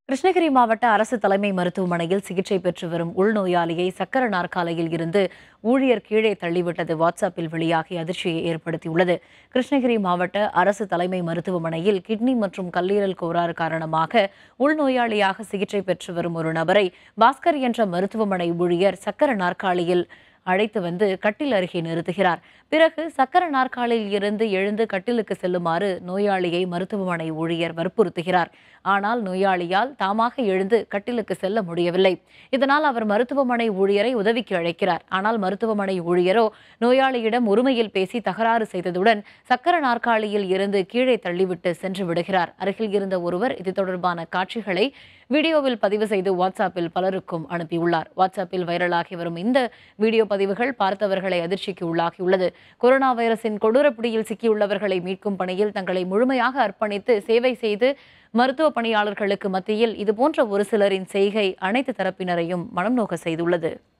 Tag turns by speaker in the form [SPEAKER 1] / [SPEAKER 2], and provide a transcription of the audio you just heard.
[SPEAKER 1] கிருஷ்ணகிரி மாவட்ட அரசு தலைமை மருத்துவமனையில் சிகிச்சை பெற்று வரும் உள்நோயாளியை சக்கர நாற்காலியில் இருந்து ஊழியர் கீழே தள்ளிவிட்டது வாட்ஸ்அப்பில் வெளியாகி அதிர்ச்சியை ஏற்படுத்தியுள்ளது கிருஷ்ணகிரி மாவட்ட அரசு தலைமை மருத்துவமனையில் கிட்னி மற்றும் கல்லீரல் கோளாறு காரணமாக உள்நோயாளியாக சிகிச்சை பெற்று வரும் ஒரு நபரை பாஸ்கர் என்ற மருத்துவமனை ஊழியர் சக்கர நாற்காலியில் அழைத்து வந்து கட்டில் அருகே நிறுத்துகிறார் பிறகு சக்கர நாற்காலியில் இருந்து எழுந்து கட்டிலுக்கு செல்லுமாறு நோயாளியை மருத்துவமனை ஊழியர் வற்புறுத்துகிறார் ஆனால் நோயாளியால் தாமாக எழுந்து கட்டிலுக்கு செல்ல முடியவில்லை இதனால் அவர் மருத்துவமனை ஊழியரை உதவிக்கு அழைக்கிறார் ஆனால் மருத்துவமனை ஊழியரோ நோயாளியிடம் உரிமையில் பேசி தகராறு செய்ததுடன் சக்கர நாற்காலியில் இருந்து கீழே தள்ளிவிட்டு சென்று விடுகிறார் அருகில் இருந்த ஒருவர் இது தொடர்பான காட்சிகளை வீடியோவில் பதிவு செய்து வாட்ஸ்அப்பில் பலருக்கும் அனுப்பியுள்ளார் வாட்ஸ்அப்பில் வைரலாகி வரும் இந்த வீடியோ பதிவுகள் பார்த்தவர்களை அதிர்ச்சிக்கு உள்ளாகியுள்ளது கொரோனா வைரஸின் கொடூர பிடியில் சிக்கியுள்ளவர்களை மீட்கும் பணியில் தங்களை முழுமையாக அர்ப்பணித்து சேவை செய்து மருத்துவ பணியாளர்களுக்கு மத்தியில் இதுபோன்ற ஒரு சிலரின் செய்கை அனைத்து தரப்பினரையும் மனம் நோக்க செய்துள்ளது